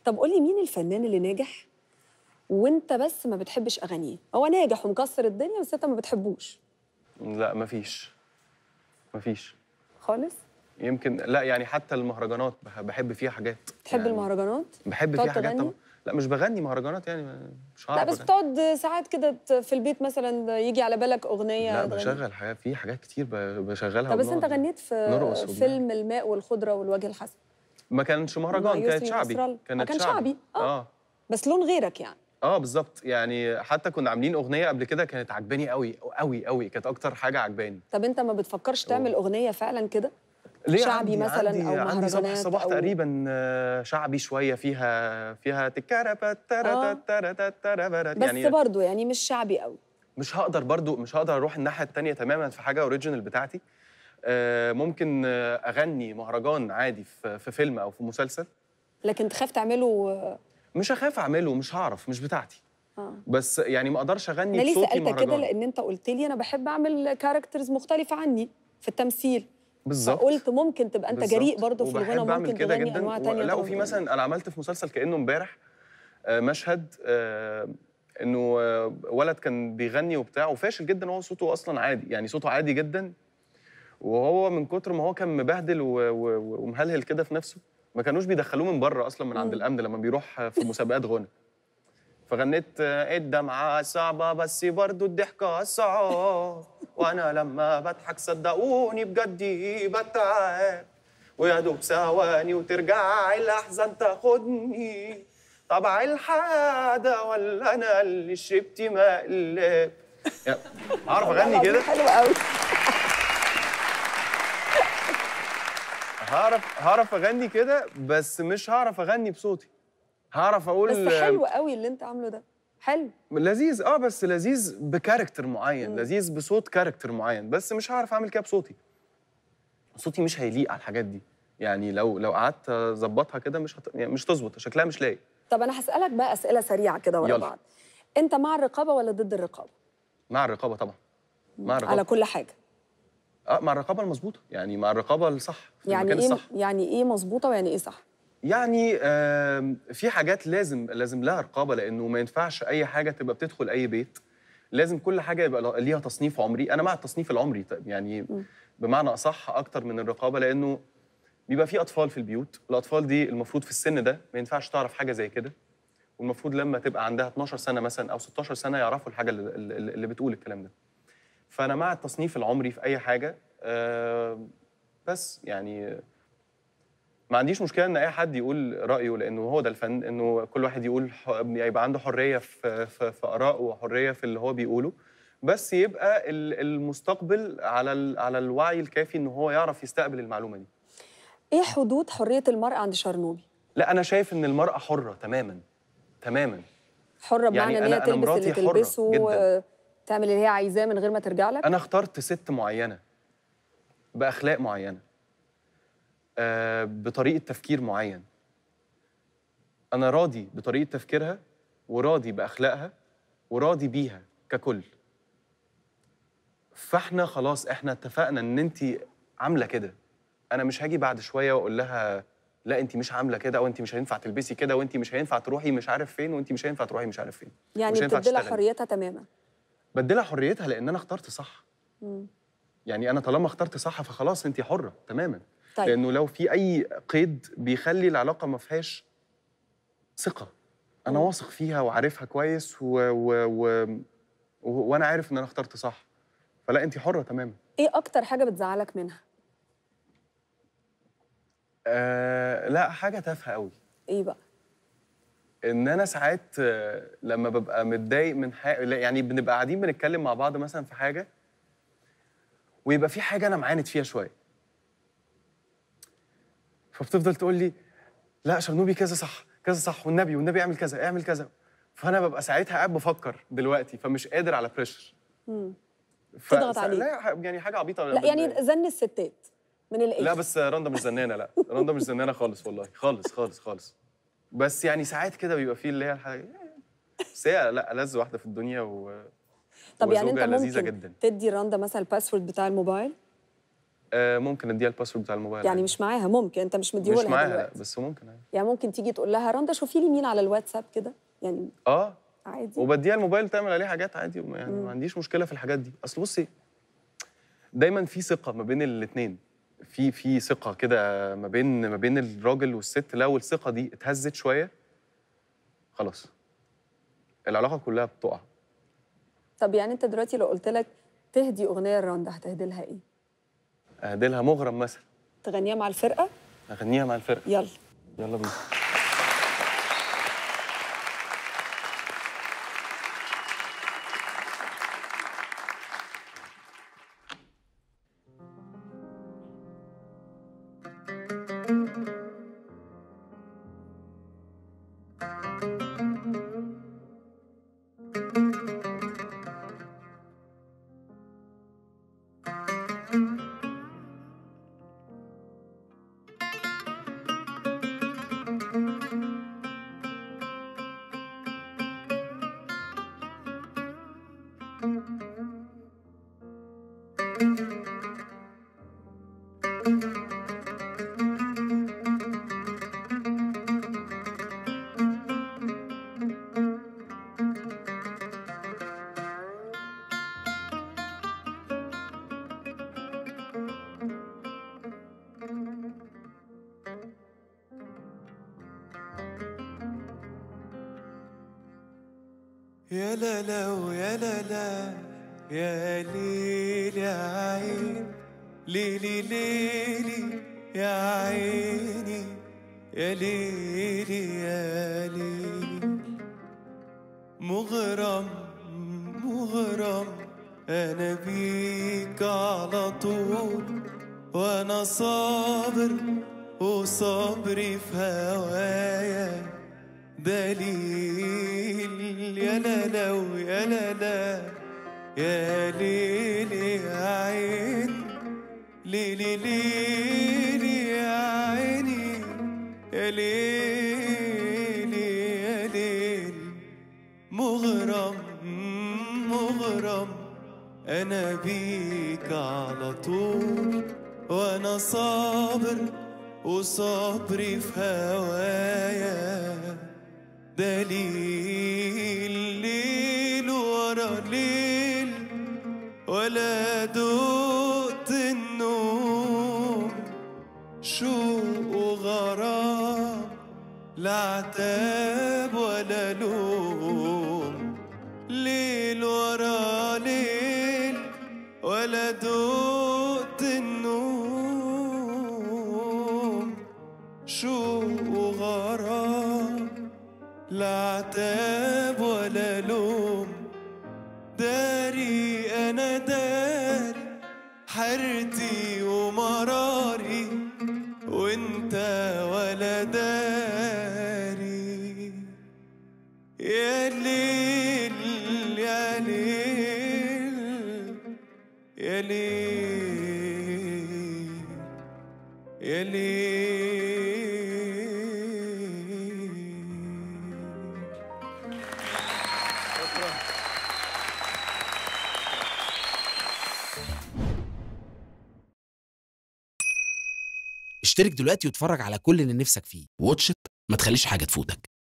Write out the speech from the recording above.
طب قولي مين الفنان اللي ناجح وانت بس ما بتحبش اغانيه هو ناجح ومكسر الدنيا بس انت ما بتحبوش لا مفيش مفيش خالص يمكن لا يعني حتى المهرجانات بح- بحب فيها حاجات تحب يعني المهرجانات بحب بتقعد فيها حاجات تغني؟ طبعا لا مش بغني مهرجانات يعني مش لا هعرف بس أغني. بتقعد ساعات كده ت- في البيت مثلا يجي على بالك اغنيه لا تغني. بشغل حاجات في حاجات كتير ب- بشغلها طب بس انت وبنقعد. غنيت في نرقص وبنعمل. فيلم الماء والخضره والوجه الحسن ما كانش مع مهرجان كانت يسري شعبي نصر الله. كانت آه، كان شعبي. آه. اه بس لون غيرك يعني اه بالظبط يعني حتى كنا عاملين اغنيه قبل كده كانت عجباني قوي قوي قوي كانت اكتر حاجه عجباني طب انت ما بتفكرش تعمل اغنيه فعلا كده ليه شعبي عندي مثلاً عندي أو عندي صباح مهرجانات صباح أو- تقريبا آه، شعبي شويه فيها فيها تكربت آه. بس يعني برضو يعني مش شعبي قوي مش هقدر برضو مش هقدر اروح الناحيه التانية تماما في حاجه اوريجينال بتاعتي آه، ممكن آه، اغني مهرجان عادي في في فيلم او في مسلسل لكن تخاف تعمله مش هخاف اعمله مش هعرف مش بتاعتي اه بس يعني ما اقدرش اغني انا ليه بصوتي سالتك كده مهرجان لان انت قلت لي انا بحب اعمل كاركترز مختلفه عني في التمثيل بالظبط فقلت ممكن تبقى انت بالظبط. جريء برضه في وبحب الغنى أعمل ممكن كده تغني جداً. انواع و- تانية لا طبعاً. وفي مثلا انا عملت في مسلسل كانه امبارح آه، مشهد آه، انه آه، ولد كان بيغني وبتاع وفاشل جدا وهو صوته اصلا عادي يعني صوته عادي جدا وهو من كتر ما هو كان مبهدل و- و- و- ومهلهل كده في نفسه ما كانوش بيدخلوه من بره اصلا من عند مم. الامن لما بيروح في مسابقات غنى فغنيت آه، الدمعة صعبة بس برضو الضحكة صعب وأنا لما بضحك صدقوني بجدي بتعب ويا دوب ثواني وترجع الأحزان تاخدني طبع الحادة ولا أنا اللي شربت مقلب يا- أعرف أغني كده حلو قوي هعرف هعرف أغني كده بس مش هعرف أغني بصوتي هعرف أقول بس حلو قوي اللي انت عامله ده حلو لذيذ اه بس لذيذ بكاركتر معين مم. لذيذ بصوت كاركتر معين بس مش هعرف اعمل كده بصوتي صوتي مش هيليق على الحاجات دي يعني لو لو قعدت اظبطها كده مش هت... يعني مش تظبط شكلها مش لايق طب انا هسالك بقى اسئله سريعه كده ورا يلا. بعض انت مع الرقابه ولا ضد الرقابه مع الرقابه طبعا مع الرقابه على كل حاجه اه مع الرقابه المظبوطه يعني مع الرقابه الصح في يعني المكان ايه الصح يعني ايه مظبوطه ويعني ايه صح يعني آم، في حاجات لازم لازم لها رقابه لانه ما ينفعش اي حاجه تبقى بتدخل اي بيت لازم كل حاجه يبقى ليها تصنيف عمري انا مع التصنيف العمري طيب يعني بمعنى اصح اكتر من الرقابه لانه بيبقى في اطفال في البيوت الاطفال دي المفروض في السن ده ما ينفعش تعرف حاجه زي كده والمفروض لما تبقى عندها 12 سنه مثلا او 16 سنه يعرفوا الحاجه اللي, اللي اللي بتقول الكلام ده فانا مع التصنيف العمري في اي حاجه آه، بس يعني ما عنديش مشكله ان اي حد يقول رايه لانه هو ده الفن انه كل واحد يقول ح- يبقى عنده حريه في في, في ارائه وحريه في اللي هو بيقوله بس يبقى ال- المستقبل على ال- على الوعي الكافي ان هو يعرف يستقبل المعلومه دي ايه حدود حريه المراه عند شرنوبي لا انا شايف ان المراه حره تماما تماما حره بمعنى يعني ان هي أنا- أنا تلبس مراتي اللي حرة تلبسه جداً. آه، تعمل اللي هي عايزاه من غير ما ترجع لك انا اخترت ست معينه باخلاق معينه آه بطريقه تفكير معين انا راضي بطريقه تفكيرها وراضي باخلاقها وراضي بيها ككل فاحنا خلاص احنا اتفقنا ان انت عامله كده انا مش هاجي بعد شويه واقول لها لا انت مش عامله كده وانت مش هينفع تلبسي كده وانت مش هينفع تروحي مش عارف فين وانت مش هينفع تروحي مش عارف فين يعني مش هينفع بتدي لها تشتغلي. حريتها تماما بديلها حريتها لان انا اخترت صح مم. يعني انا طالما اخترت صح فخلاص انت حره تماما طيب. لانه لو في اي قيد بيخلي العلاقه ما فيهاش ثقه انا مم. واثق فيها وعارفها كويس و... و... و... و... وانا عارف ان انا اخترت صح فلا انت حره تماما ايه اكتر حاجه بتزعلك منها آه لا حاجه تافهه قوي ايه بقى ان انا ساعات آه، لما ببقى متضايق من حاجه يعني بنبقى قاعدين بنتكلم مع بعض مثلا في حاجه ويبقى في حاجه انا معاند فيها شويه فبتفضل تقول لي لا شرنوبي كذا صح كذا صح والنبي والنبي اعمل كذا اعمل كذا فانا ببقى ساعتها قاعد بفكر دلوقتي فمش قادر على بريشر مم. ف... تضغط عليك. لا ح- يعني حاجه عبيطه لا يعني زن الستات من الايه لا بس رندا مش زنانه لا رندا مش زنانه خالص والله خالص خالص خالص بس يعني ساعات كده بيبقى فيه اللي هي الحاجه بس هي لا ألذ واحده في الدنيا و طب يعني انت وزوجة لذيذة ممكن جدا تدي رندا مثلا الباسورد بتاع الموبايل آه ممكن اديها الباسورد بتاع الموبايل يعني عادي. مش معاها ممكن انت مش مديه مش لها معاها لا دلوقتي بس ممكن عادي يعني ممكن تيجي تقول لها رندا شوفي لي مين على الواتساب كده يعني اه عادي وبديها الموبايل تعمل عليه حاجات عادي وما- يعني ما عنديش مشكله في الحاجات دي اصل بصي دايما في ثقه ما بين الاثنين في في ثقه كده ما بين ما بين الراجل والست لو الثقه دي اتهزت شويه خلاص العلاقه كلها بتقع طب يعني انت دلوقتي لو قلت لك تهدي اغنيه لرندا هتهدي لها ايه اهدلها مغرم مثلا تغنيها مع الفرقه اغنيها مع الفرقه يلا يلا بينا يا لا لا ويا لا لا يا ليل يا عين ليلي ليلي يا عيني يا ليلي يا ليل مغرم مغرم انا بيك على طول وانا صابر وصبري في هوايا دليل يا لا لا ويا لا لا يا ليل يا عين ليلي ليلي يا عيني يا ليلي يا ليل مغرم مغرم انا بيك على طول وانا صابر وصبري في هوايا دليل ليل ورا ليل ولا دقت النوم شوق وغرام لا عتاب ولا لوم ليل ورا ليل ولا دقت النوم شوق وغرام لا عتاب ولا لوم داري انا داري حيرتي ومراري وانت ولا داري يا ليل يا ليل يا ليل يا ليل اشترك دلوقتي واتفرج على كل اللي نفسك فيه واتش إت، ما تخليش حاجة تفوتك